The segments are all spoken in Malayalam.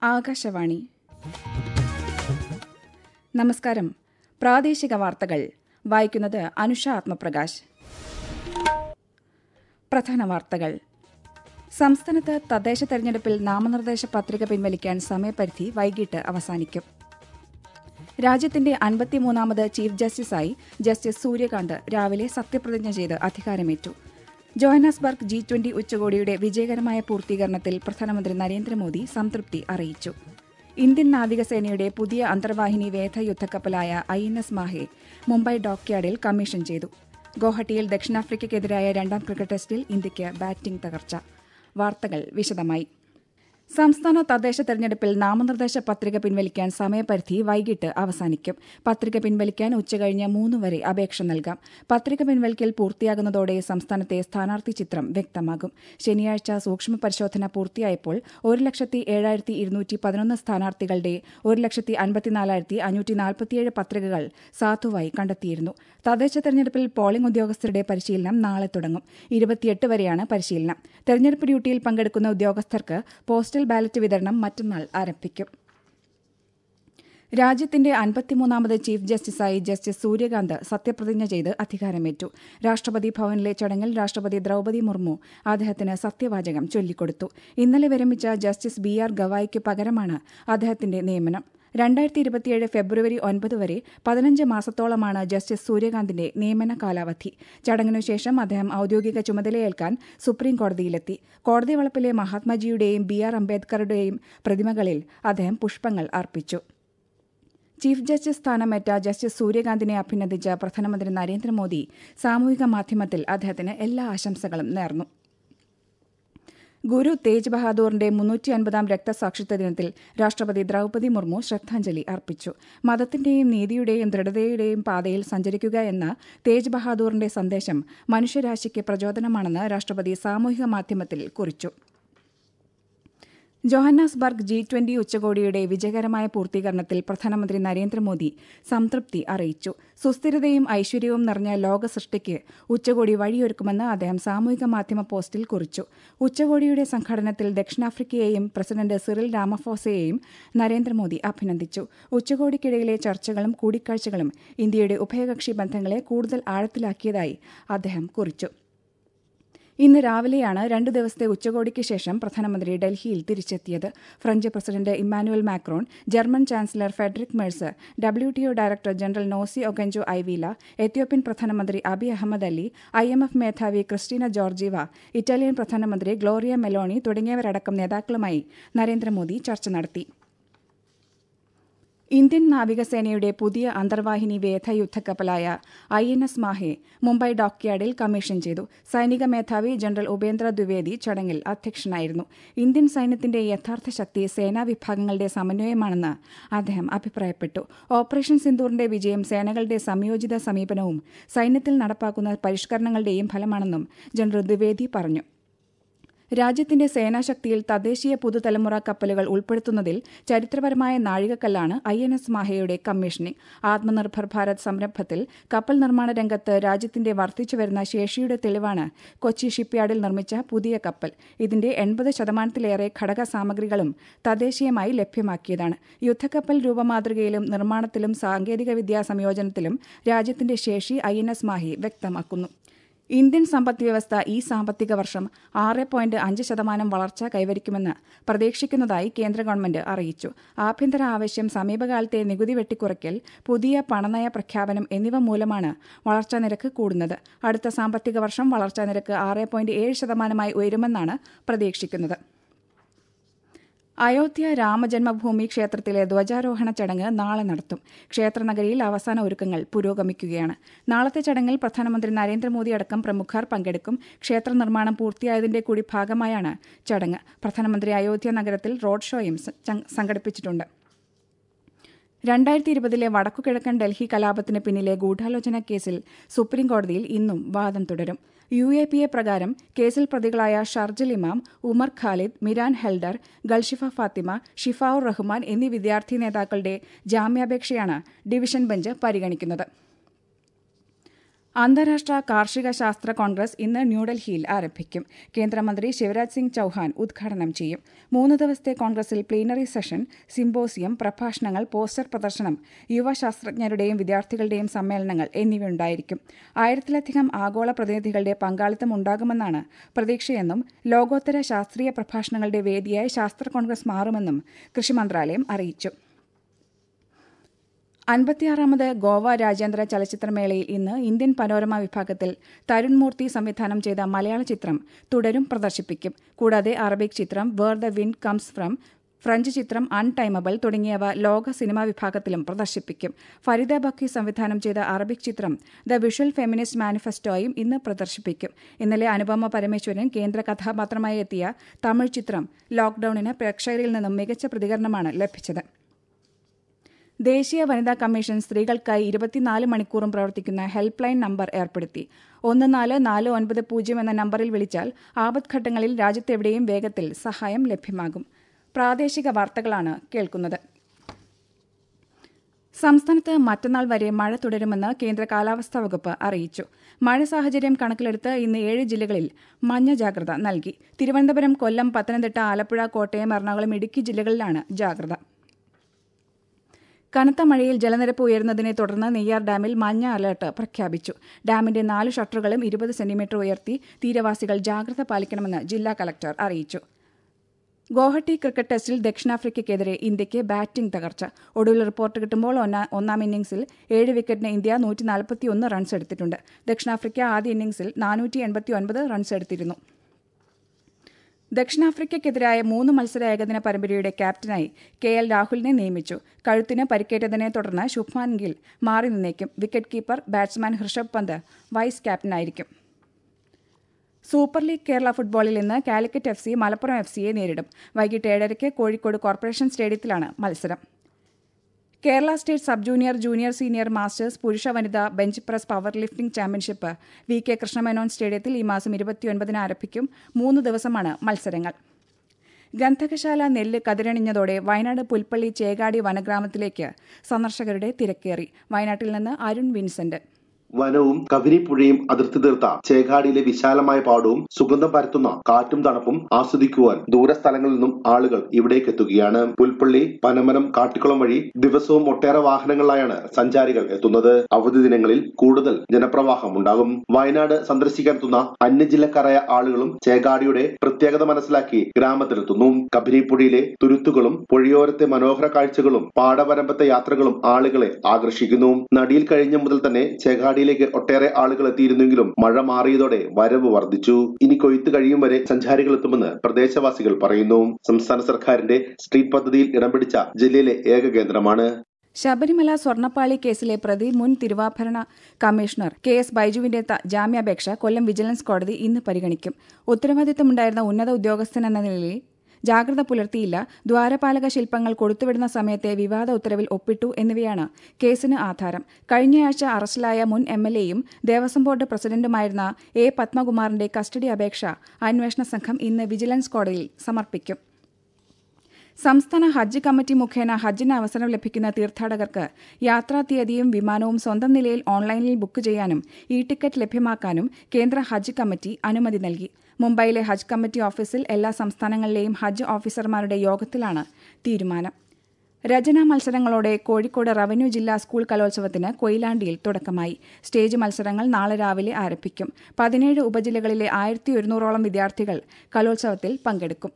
ആകാശവാണി നമസ്കാരം പ്രാദേശിക വാർത്തകൾ വായിക്കുന്നത് അനുഷ ആത്മപ്രകാശ് പ്രധാന വാർത്തകൾ സംസ്ഥാനത്ത് തദ്ദേശ തെരഞ്ഞെടുപ്പിൽ നാമനിർദ്ദേശ പത്രിക പിൻവലിക്കാൻ സമയപരിധി വൈകിട്ട് അവസാനിക്കും രാജ്യത്തിന്റെ അൻപത്തിമൂന്നാമത് ചീഫ് ജസ്റ്റിസായി ജസ്റ്റിസ് സൂര്യകാന്ത് രാവിലെ സത്യപ്രതിജ്ഞ ചെയ്ത് അധികാരമേറ്റു ജോഹന്നാസ്ബർഗ് ജി ട്വന്റി ഉച്ചകോടിയുടെ വിജയകരമായ പൂർത്തീകരണത്തിൽ പ്രധാനമന്ത്രി നരേന്ദ്രമോദി സംതൃപ്തി അറിയിച്ചു ഇന്ത്യൻ നാവികസേനയുടെ പുതിയ അന്തർവാഹിനി വേധ യുദ്ധക്കപ്പലായ I N S Mahe Mumbai ഡോക്യാർഡിൽ കമ്മീഷൻ ചെയ്തു ഗോഹട്ടിയിൽ ദക്ഷിണാഫ്രിക്കയ്ക്കെതിരായ രണ്ടാം ക്രിക്കറ്റ് ടെസ്റ്റിൽ ഇന്ത്യയ്ക്ക് ബാറ്റിംഗ് തകർച്ച വാർത്തകൾ വിശദമായി സംസ്ഥാന തദ്ദേശ തെരഞ്ഞെടുപ്പിൽ നാമനിർദ്ദേശ പത്രിക പിൻവലിക്കാൻ സമയപരിധി വൈകിട്ട് അവസാനിക്കും പത്രിക പിൻവലിക്കാൻ ഉച്ചകഴിഞ്ഞ് മൂന്ന് വരെ അപേക്ഷ നൽകാം പത്രിക പിൻവലിക്കൽ പൂർത്തിയാകുന്നതോടെ സംസ്ഥാനത്തെ സ്ഥാനാർത്ഥി ചിത്രം വ്യക്തമാകും ശനിയാഴ്ച സൂക്ഷ്മ പരിശോധന പൂർത്തിയായപ്പോൾ ഒരു ലക്ഷത്തി ഏഴായിരത്തി ഇരുന്നൂറ്റി പതിനൊന്ന് സ്ഥാനാർത്ഥികളുടെ ഒരു ലക്ഷത്തി അൻപത്തിനാലായിരത്തി അഞ്ഞൂറ്റി നാൽപ്പത്തിയേഴ് പത്രികകൾ സാധുവായി കണ്ടെത്തിയിരുന്നു തദ്ദേശ തെരഞ്ഞെടുപ്പിൽ പോളിംഗ് ഉദ്യോഗസ്ഥരുടെ പരിശീലനം നാളെ തുടങ്ങും ഇരുപത്തിയെട്ട് വരെയാണ് പരിശീലനം തെരഞ്ഞെടുപ്പ് ഡ്യൂട്ടിയിൽ പങ്കെടുക്കുന്ന ഉദ്യോഗസ്ഥർക്ക് പോസ്റ്റൽ ബാലറ്റ് വിതരണം മറ്റന്നാൾ ആരംഭിക്കും രാജ്യത്തിന്റെ അൻപത്തിമൂന്നാമത് ചീഫ് ജസ്റ്റിസായി ജസ്റ്റിസ് സൂര്യകാന്ത് സത്യപ്രതിജ്ഞ ചെയ്ത് അധികാരമേറ്റു രാഷ്ട്രപതി ഭവനിലെ ചടങ്ങിൽ രാഷ്ട്രപതി ദ്രൌപതി മുർമു അദ്ദേഹത്തിന് സത്യവാചകം ചൊല്ലിക്കൊടുത്തു ഇന്നലെ വിരമിച്ച ജസ്റ്റിസ് ബി ആർ ഗവായിക്ക് പകരമാണ് അദ്ദേഹത്തിന്റെ നിയമനം രണ്ടായിരത്തി ഇരുപത്തിയേഴ് ഫെബ്രുവരി ഒൻപത് വരെ പതിനഞ്ച് മാസത്തോളമാണ് ജസ്റ്റിസ് സൂര്യകാന്തിന്റെ നിയമന കാലാവധി ചടങ്ങിനുശേഷം അദ്ദേഹം ഔദ്യോഗിക ചുമതലയേൽക്കാൻ സുപ്രീം കോടതിയിലെത്തി കോടതി വളപ്പിലെ മഹാത്മജിയുടെയും ബി ആർ അംബേദ്കറുടെയും പ്രതിമകളിൽ അദ്ദേഹം പുഷ്പങ്ങൾ അർപ്പിച്ചു ചീഫ് ജസ്റ്റിസ് സ്ഥാനമേറ്റ ജസ്റ്റിസ് സൂര്യകാന്തിനെ അഭിനന്ദിച്ച പ്രധാനമന്ത്രി നരേന്ദ്രമോദി സാമൂഹിക മാധ്യമത്തിൽ അദ്ദേഹത്തിന് എല്ലാ ആശംസകളും നേർന്നു ഗുരു തേജ് ബഹാദൂറിന്റെ മുന്നൂറ്റി അൻപതാം രക്തസാക്ഷിത്വ ദിനത്തിൽ രാഷ്ട്രപതി ദ്രൌപതി മുർമു ശ്രദ്ധാഞ്ജലി അർപ്പിച്ചു മതത്തിന്റെയും നീതിയുടെയും ദൃഢതയുടെയും പാതയിൽ സഞ്ചരിക്കുക എന്ന തേജ് ബഹാദൂറിന്റെ സന്ദേശം മനുഷ്യരാശിക്ക് പ്രചോദനമാണെന്ന് രാഷ്ട്രപതി സാമൂഹിക മാധ്യമത്തിൽ കുറിച്ചു ജോഹന്നാസ്ബർഗ് ജി ട്വന്റി ഉച്ചകോടിയുടെ വിജയകരമായ പൂർത്തീകരണത്തിൽ പ്രധാനമന്ത്രി നരേന്ദ്രമോദി സംതൃപ്തി അറിയിച്ചു സുസ്ഥിരതയും ഐശ്വര്യവും നിറഞ്ഞ ലോക സൃഷ്ടിക്ക് ഉച്ചകോടി വഴിയൊരുക്കുമെന്ന് അദ്ദേഹം സാമൂഹിക മാധ്യമ പോസ്റ്റിൽ കുറിച്ചു ഉച്ചകോടിയുടെ സംഘാടനത്തിൽ ദക്ഷിണാഫ്രിക്കയെയും പ്രസിഡന്റ് സിറിൽ രാമഫോസയെയും നരേന്ദ്രമോദി അഭിനന്ദിച്ചു ഉച്ചകോടിക്കിടയിലെ ചർച്ചകളും കൂടിക്കാഴ്ചകളും ഇന്ത്യയുടെ ഉഭയകക്ഷി ബന്ധങ്ങളെ കൂടുതൽ ആഴത്തിലാക്കിയതായി അദ്ദേഹം കുറിച്ചു ഇന്ന് രാവിലെയാണ് രണ്ട് ദിവസത്തെ ഉച്ചകോടിക്ക് ശേഷം പ്രധാനമന്ത്രി ഡൽഹിയിൽ തിരിച്ചെത്തിയത് French president Emmanuel Macron German chancellor Friedrich Merz W T O director general Ngozi Okonjo Iweala Ethiopian പ്രധാനമന്ത്രി Abiy Ahmed Ali I M F മേധാവി ക്രിസ്റ്റീന ജോർജീവ ഇറ്റാലിയൻ പ്രധാനമന്ത്രി ഗ്ലോറിയ മെലോണി തുടങ്ങിയവരടക്കം നേതാക്കളുമായി നരേന്ദ്രമോദി ചർച്ച നടത്തി ഇന്ത്യൻ നാവികസേനയുടെ പുതിയ അന്തർവാഹിനി വേധ യുദ്ധക്കപ്പലായ I N S Mahe Mumbai ഡോക്യാർഡിൽ കമ്മീഷൻ ചെയ്തു സൈനിക മേധാവി ജനറൽ ഉപേന്ദ്ര ദ്വിവേദി ചടങ്ങിൽ അധ്യക്ഷനായിരുന്നു ഇന്ത്യൻ സൈന്യത്തിന്റെ യഥാർത്ഥ ശക്തി സേനാ വിഭാഗങ്ങളുടെ സമന്വയമാണെന്ന് അദ്ദേഹം അഭിപ്രായപ്പെട്ടു ഓപ്പറേഷൻ സിന്ദൂറിന്റെ വിജയം സേനകളുടെ സംയോജിത സമീപനവും സൈന്യത്തിൽ നടപ്പാക്കുന്ന പരിഷ്കരണങ്ങളുടെയും ഫലമാണെന്നും ജനറൽ ദ്വിവേദി പറഞ്ഞു രാജ്യത്തിന്റെ സേനാശക്തിയിൽ തദ്ദേശീയ പുതുതലമുറ കപ്പലുകൾ ഉൾപ്പെടുത്തുന്നതിൽ ചരിത്രപരമായ നാഴികക്കല്ലാണ് ഐ എൻ എസ് മാഹയുടെ കമ്മീഷനിംഗ് ആത്മനിർഭർ ഭാരത് സംരംഭത്തിൽ കപ്പൽ നിർമ്മാണ രംഗത്ത് രാജ്യത്തിന്റെ വർദ്ധിച്ചുവരുന്ന ശേഷിയുടെ തെളിവാണ് കൊച്ചി ഷിപ്പ്യാർഡിൽ നിർമ്മിച്ച പുതിയ കപ്പൽ ഇതിന്റെ എൺപത് ശതമാനത്തിലേറെ ഘടക സാമഗ്രികളും തദ്ദേശീയമായി ലഭ്യമാക്കിയതാണ് യുദ്ധക്കപ്പൽ രൂപമാതൃകയിലും നിർമ്മാണത്തിലും സാങ്കേതികവിദ്യാ സംയോജനത്തിലും രാജ്യത്തിന്റെ ശേഷി ഐ എൻ എസ് മാഹി വ്യക്തമാക്കുന്നു ഇന്ത്യൻ സമ്പദ് വ്യവസ്ഥ ഈ സാമ്പത്തിക വർഷം ആറ് പോയിന്റ് അഞ്ച് ശതമാനം വളർച്ച കൈവരിക്കുമെന്ന് പ്രതീക്ഷിക്കുന്നതായി കേന്ദ്ര ഗവൺമെന്റ് അറിയിച്ചു ആഭ്യന്തര ആവശ്യം സമീപകാലത്തെ നികുതി വെട്ടിക്കുറയ്ക്കൽ പുതിയ പണനയ പ്രഖ്യാപനം എന്നിവ മൂലമാണ് വളർച്ചാ നിരക്ക് കൂടുന്നത് അടുത്ത സാമ്പത്തിക വർഷം വളർച്ചാ നിരക്ക് ആറ് പോയിന്റ് ഏഴ് ശതമാനമായി ഉയരുമെന്നാണ് പ്രതീക്ഷിക്കുന്നത് അയോധ്യ രാമജന്മഭൂമി ക്ഷേത്രത്തിലെ ധ്വജാരോഹണ ചടങ്ങ് നാളെ നടത്തും ക്ഷേത്രനഗരിയിൽ അവസാന ഒരുക്കങ്ങൾ പുരോഗമിക്കുകയാണ് നാളത്തെ ചടങ്ങിൽ പ്രധാനമന്ത്രി നരേന്ദ്രമോദി അടക്കം പ്രമുഖർ പങ്കെടുക്കും ക്ഷേത്ര നിർമ്മാണം പൂർത്തിയായതിന്റെ കൂടി ഭാഗമായാണ് ചടങ്ങ് പ്രധാനമന്ത്രി അയോധ്യ നഗരത്തിൽ റോഡ് ഷോയും സംഘടിപ്പിച്ചിട്ടുണ്ട് രണ്ടായിരത്തി ഇരുപതിലെ വടക്കുകിഴക്കൻ ഡൽഹി കലാപത്തിന് പിന്നിലെ ഗൂഢാലോചന കേസിൽ സുപ്രീംകോടതിയിൽ ഇന്നും വാദം തുടരും യു എ പി എ പ്രകാരം കേസിൽ പ്രതികളായ ഷർജിൽ ഇമാം ഉമർ ഖാലിദ് മിരാൻ ഹെൽഡർ ഗൾഷിഫ ഫാത്തിമ ഷിഫാവുർ റഹ്മാൻ എന്നീ വിദ്യാർത്ഥി നേതാക്കളുടെ ജാമ്യാപേക്ഷയാണ് ഡിവിഷൻ ബെഞ്ച് പരിഗണിക്കുന്നത് അന്താരാഷ്ട്ര കാർഷിക ശാസ്ത്ര കോൺഗ്രസ് ഇന്ന് ന്യൂഡൽഹിയിൽ ആരംഭിക്കും കേന്ദ്രമന്ത്രി ശിവരാജ് സിംഗ് ചൌഹാൻ ഉദ്ഘാടനം ചെയ്യും മൂന്ന് ദിവസത്തെ കോൺഗ്രസിൽ പ്ലീനറി സെഷൻ സിംബോസിയം പ്രഭാഷണങ്ങൾ പോസ്റ്റർ പ്രദർശനം യുവശാസ്ത്രജ്ഞരുടെയും വിദ്യാർത്ഥികളുടെയും സമ്മേളനങ്ങൾ എന്നിവയുണ്ടായിരിക്കും ആയിരത്തിലധികം ആഗോള പ്രതിനിധികളുടെ പങ്കാളിത്തം ഉണ്ടാകുമെന്നാണ് പ്രതീക്ഷയെന്നും ലോകോത്തര ശാസ്ത്രീയ പ്രഭാഷണങ്ങളുടെ വേദിയായി ശാസ്ത്ര കോൺഗ്രസ് മാറുമെന്നും കൃഷി മന്ത്രാലയം അറിയിച്ചു അൻപത്തിയാറാമത് ഗോവ രാജ്യാന്തര ചലച്ചിത്രമേളയിൽ ഇന്ന് ഇന്ത്യൻ പനോരമ വിഭാഗത്തിൽ തരുൺ മൂർത്തി സംവിധാനം ചെയ്ത മലയാള ചിത്രം തുടരും പ്രദർശിപ്പിക്കും കൂടാതെ അറബിക് ചിത്രം where the wind comes from French ചിത്രം അൺടൈമബിൾ തുടങ്ങിയവ ലോക സിനിമാ വിഭാഗത്തിലും പ്രദർശിപ്പിക്കും ഫരീദ ബക്കി സംവിധാനം ചെയ്ത അറബിക് ചിത്രം ദ വിഷ്വൽ ഫെമിനിസ്റ്റ് മാനിഫെസ്റ്റോയും ഇന്ന് പ്രദർശിപ്പിക്കും ഇന്നലെ അനുപമ പരമേശ്വരൻ കേന്ദ്ര കഥാപാത്രമായി എത്തിയ തമിഴ് ചിത്രം ലോക്ഡൌണിന് പ്രേക്ഷകരിൽ നിന്നും മികച്ച പ്രതികരണമാണ് ലഭിച്ചത് ദേശീയ വനിതാ കമ്മീഷൻ സ്ത്രീകൾക്കായി ഇരുപത്തിനാല് മണിക്കൂറും പ്രവർത്തിക്കുന്ന ഹെൽപ്പ് ലൈൻ നമ്പർ ഏർപ്പെടുത്തി ഒന്ന് നാല് നാല് ഒൻപത് പൂജ്യം എന്ന നമ്പറിൽ വിളിച്ചാൽ ആപത്ഘട്ടങ്ങളിൽ രാജ്യത്തെവിടെയും വേഗത്തിൽ സഹായം ലഭ്യമാകും പ്രാദേശിക വാർത്തകളാണ് കേൾക്കുന്നത് സംസ്ഥാനത്ത് മറ്റന്നാൾ വരെ മഴ തുടരുമെന്ന് കേന്ദ്ര കാലാവസ്ഥാ വകുപ്പ് അറിയിച്ചു മഴ സാഹചര്യം കണക്കിലെടുത്ത് ഇന്ന് ഏഴ് ജില്ലകളിൽ മഞ്ഞ ജാഗ്രത നൽകി തിരുവനന്തപുരം കൊല്ലം പത്തനംതിട്ട ആലപ്പുഴ കോട്ടയം എറണാകുളം ഇടുക്കി ജില്ലകളിലാണ് ജാഗ്രത കനത്ത മഴയിൽ ജലനിരപ്പ് ഉയരുന്നതിനെ തുടർന്ന് നെയ്യാർ ഡാമിൽ മഞ്ഞ അലർട്ട് പ്രഖ്യാപിച്ചു ഡാമിന്റെ നാല് ഷട്ടറുകളും ഇരുപത് സെന്റിമീറ്റർ ഉയർത്തി തീരവാസികൾ ജാഗ്രത പാലിക്കണമെന്ന് ജില്ലാ കലക്ടർ അറിയിച്ചു ഗോഹട്ടി ക്രിക്കറ്റ് ടെസ്റ്റിൽ ദക്ഷിണാഫ്രിക്കയ്ക്കെതിരെ ഇന്ത്യയ്ക്ക് ബാറ്റിംഗ് തകർച്ച ഒടുവിൽ റിപ്പോർട്ട് കിട്ടുമ്പോൾ ഒന്നാം ഇന്നിംഗ്സിൽ ഏഴ് വിക്കറ്റിന് ഇന്ത്യ നൂറ്റി നാൽപ്പത്തിയൊന്ന് റൺസ് എടുത്തിട്ടുണ്ട് ദക്ഷിണാഫ്രിക്ക ആദ്യ ഇന്നിംഗ്സിൽ നാനൂറ്റി എൺപത്തിയൊൻപത് റൺസ് എടുത്തിരുന്നു ദക്ഷിണാഫ്രിക്കയ്ക്കെതിരായ മൂന്ന് മത്സര ഏകദിന പരമ്പരയുടെ ക്യാപ്റ്റനായി കെ എൽ രാഹുലിനെ നിയമിച്ചു കഴുത്തിന് പരിക്കേറ്റതിനെ തുടർന്ന് ശുഭ്മാൻ ഗിൽ മാറി നിന്നേക്കും wicket keeper batsman Rishabh Pant vice ക്യാപ്റ്റനായിരിക്കും സൂപ്പർ ലീഗ് കേരള ഫുട്ബോളിൽ ഇന്ന് Calicut F C Malappuram F സിയെ നേരിടും വൈകിട്ട് ഏഴരയ്ക്ക് കോഴിക്കോട് കോർപ്പറേഷൻ സ്റ്റേഡിയത്തിലാണ് മത്സരം Kerala state sub junior junior senior masters പുരുഷ വനിതാ bench press power lifting championship V K Krishna Menon സ്റ്റേഡിയത്തിൽ ഈ മാസം ഇരുപത്തിയൊൻപതിന് ആരംഭിക്കും മൂന്ന് ദിവസമാണ് മത്സരങ്ങൾ ഗന്ധകശാല നെല്ല് കതിരണിഞ്ഞതോടെ വയനാട് പുൽപ്പള്ളി ചേകാടി വനഗ്രാമത്തിലേക്ക് സന്ദർശകരുടെ തിരക്കേറി വയനാട്ടിൽ നിന്ന് അരുൺ വിൻസെന്റ് വനവും കവിനിപ്പുഴയും അതിർത്തി തീർത്ത ചേകാടിയിലെ വിശാലമായ പാടവും സുഗന്ധം പരത്തുന്ന കാറ്റും തണുപ്പും ആസ്വദിക്കുവാൻ ദൂരസ്ഥലങ്ങളിൽ നിന്നും ആളുകൾ ഇവിടേക്ക് എത്തുകയാണ് പുൽപ്പള്ളി പനമരം കാട്ടിക്കുളം വഴി ദിവസവും ഒട്ടേറെ വാഹനങ്ങളിലായാണ് സഞ്ചാരികൾ എത്തുന്നത് അവധി ദിനങ്ങളിൽ കൂടുതൽ ജനപ്രവാഹം ഉണ്ടാകും വയനാട് സന്ദർശിക്കാനെത്തുന്ന അന്യജില്ലക്കാരായ ആളുകളും ചേകാടിയുടെ പ്രത്യേകത മനസ്സിലാക്കി ഗ്രാമത്തിലെത്തുന്നു കബിനിപ്പുഴയിലെ തുരുത്തുകളും പുഴയോരത്തെ മനോഹര കാഴ്ചകളും പാടവരമ്പത്തെ യാത്രകളും ആളുകളെ ആകർഷിക്കുന്നു നടിയിൽ കഴിഞ്ഞ മുതൽ തന്നെ ചേകാടി ിലേക്ക് ഒട്ടേറെ ആളുകൾ എത്തിയിരുന്നെങ്കിലും മഴ മാറിയതോടെ വരവ് വർദ്ധിച്ചു ഇനി കൊയ്ത്ത് കഴിയും വരെ സഞ്ചാരികൾ എത്തുമെന്ന് പ്രദേശവാസികൾ പറയുന്നു സംസ്ഥാന സർക്കാരിന്റെ സ്ട്രീറ്റ് പദ്ധതിയിൽ ഇടം പിടിച്ച ജില്ലയിലെ ഏക കേന്ദ്രമാണ് ശബരിമല സ്വർണ്ണപ്പാളി കേസിലെ പ്രതി മുൻ തിരുവാഭരണ കമ്മീഷണർ കെ എസ് ബൈജുവിന്റെ ജാമ്യാപേക്ഷ കൊല്ലം വിജിലൻസ് കോടതി ഇന്ന് പരിഗണിക്കും ഉത്തരവാദിത്തമുണ്ടായിരുന്ന ഉന്നത ഉദ്യോഗസ്ഥനെന്ന നിലയിൽ ജാഗ്രത പുലർത്തിയില്ല ദ്വാരപാലക ശില്പങ്ങൾ കൊടുത്തുവിടുന്ന സമയത്തെ വിവാദ ഉത്തരവിൽ ഒപ്പിട്ടു എന്നിവയാണ് കേസിന് ആധാരം കഴിഞ്ഞയാഴ്ച അറസ്റ്റിലായ മുൻ എം എൽ എയും ദേവസ്വം ബോർഡ് പ്രസിഡന്റുമായിരുന്ന എ പത്മകുമാറിന്റെ കസ്റ്റഡി അപേക്ഷ അന്വേഷണ സംഘം ഇന്ന് വിജിലൻസ് കോടതിയിൽ സമർപ്പിക്കും സംസ്ഥാന ഹജ്ജ് കമ്മിറ്റി മുഖേന ഹജ്ജിന് അവസരം ലഭിക്കുന്ന തീർത്ഥാടകർക്ക് യാത്രാ തീയതിയും വിമാനവും സ്വന്തം നിലയിൽ ഓൺലൈനിൽ ബുക്ക് ചെയ്യാനും ഇ ടിക്കറ്റ് ലഭ്യമാക്കാനും കേന്ദ്ര ഹജ്ജ് കമ്മിറ്റി അനുമതി നൽകി മുംബൈയിലെ ഹജ്ജ് കമ്മിറ്റി ഓഫീസിൽ എല്ലാ സംസ്ഥാനങ്ങളിലെയും ഹജ്ജ് ഓഫീസർമാരുടെ യോഗത്തിലാണ് തീരുമാനം രചനാ മത്സരങ്ങളോടെ കോഴിക്കോട് റവന്യൂ ജില്ലാ സ്കൂൾ കലോത്സവത്തിന് കൊയിലാണ്ടിയിൽ തുടക്കമായി സ്റ്റേജ് മത്സരങ്ങൾ നാളെ രാവിലെ ആരംഭിക്കും പതിനേഴ് ഉപജില്ലകളിലെ ആയിരത്തി ഒരുന്നൂറോളം വിദ്യാർത്ഥികൾ കലോത്സവത്തിൽ പങ്കെടുക്കും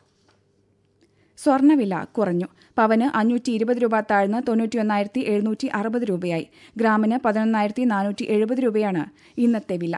സ്വർണ്ണവില കുറഞ്ഞു പവന് അഞ്ഞൂറ്റി ഇരുപത് രൂപ താഴ്ന്ന് തൊണ്ണൂറ്റിയൊന്നായിരത്തി എഴുന്നൂറ്റി അറുപത് രൂപയായി ഗ്രാമിന് പതിനൊന്നായിരത്തി നാനൂറ്റി എഴുപത് രൂപയാണ് ഇന്നത്തെ വില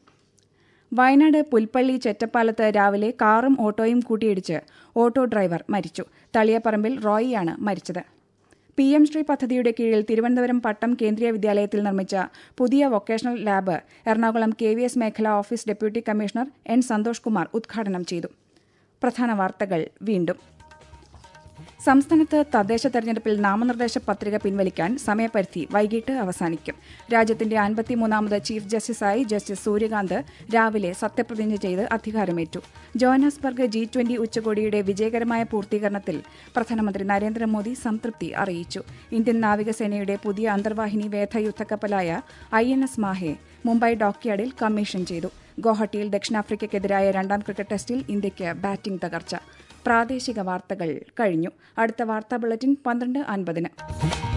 വയനാട് പുൽപ്പള്ളി ചെറ്റപ്പാലത്ത് രാവിലെ കാറും ഓട്ടോയും കൂട്ടിയിടിച്ച് ഓട്ടോ ഡ്രൈവർ മരിച്ചു തളിയപ്പറമ്പിൽ റോയിയാണ് മരിച്ചത് പി എം ശ്രീ പദ്ധതിയുടെ കീഴിൽ തിരുവനന്തപുരം പട്ടം കേന്ദ്രീയ വിദ്യാലയത്തിൽ നിർമ്മിച്ച പുതിയ vocational lab Ernakulam K V S മേഖല office deputy commissioner N Santhosh Kumar ഉദ്ഘാടനം ചെയ്തു പ്രധാന വാർത്തകൾ വീണ്ടും സംസ്ഥാനത്ത് തദ്ദേശ തെരഞ്ഞെടുപ്പിൽ നാമനിർദ്ദേശ പത്രിക പിൻവലിക്കാൻ സമയപരിധി വൈകിട്ട് അവസാനിക്കും രാജ്യത്തിന്റെ അൻപത്തിമൂന്നാമത് ചീഫ് ജസ്റ്റിസായി ജസ്റ്റിസ് സൂര്യകാന്ത് രാവിലെ സത്യപ്രതിജ്ഞ ചെയ്ത് അധികാരമേറ്റു ജോഹനാസ്ബർഗ് ജി ട്വന്റി ഉച്ചകോടിയുടെ വിജയകരമായ പൂർത്തീകരണത്തിൽ പ്രധാനമന്ത്രി നരേന്ദ്രമോദി സംതൃപ്തി അറിയിച്ചു ഇന്ത്യൻ നാവികസേനയുടെ പുതിയ അന്തർവാഹിനി വേധ യുദ്ധക്കപ്പലായ I N S Mahe Mumbai ഡോക്യാർഡിൽ കമ്മീഷൻ ചെയ്തു ഗോഹട്ടിയിൽ ദക്ഷിണാഫ്രിക്കയ്ക്കെതിരായ രണ്ടാം ക്രിക്കറ്റ് ടെസ്റ്റിൽ ഇന്ത്യയ്ക്ക് ബാറ്റിംഗ് തകർച്ച പ്രാദേശിക വാർത്തകൾ കഴിഞ്ഞു അടുത്ത വാർത്താ ബുള്ളറ്റിൻ പന്ത്രണ്ട് അൻപതിന്